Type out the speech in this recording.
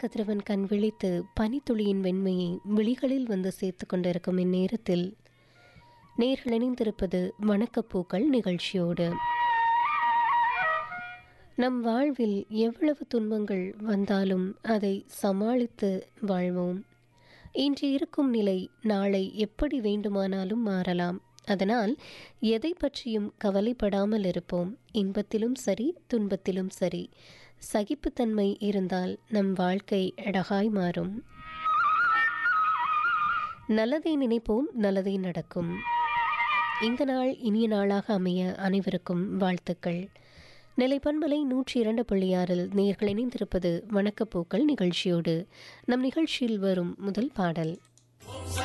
கதிரவன் கண் விழித்து பனித்துளியின் வெண்மையை விழிகளில் வந்து சேர்த்து கொண்டிருக்கும் இந்நேரத்தில் நேர்கள் இணைந்திருப்பது வணக்கப்பூக்கள் நிகழ்ச்சியோடு நம் வாழ்வில் எவ்வளவு துன்பங்கள் வந்தாலும் அதை சமாளித்து வாழ்வோம் இன்று இருக்கும் நிலை நாளை எப்படி வேண்டுமானாலும் மாறலாம் அதனால் எதை பற்றியும் கவலைப்படாமல் இருப்போம் இன்பத்திலும் சரி துன்பத்திலும் சரி சகிப்புத்தன்மை இருந்தால் நம் வாழ்க்கை அழகாய் மாறும் நல்லதை நினைப்போம் நல்லதை நடக்கும் இந்த நாள் இனிய நாளாக அமைய அனைவருக்கும் வாழ்த்துக்கள் நிலைப்பண்பலை நூற்றி இரண்டு புள்ளியாறில் நேர்கள் இணைந்திருப்பது வணக்கப்பூக்கள் நிகழ்ச்சியோடு நம் நிகழ்ச்சியில் வரும் முதல் பாடல்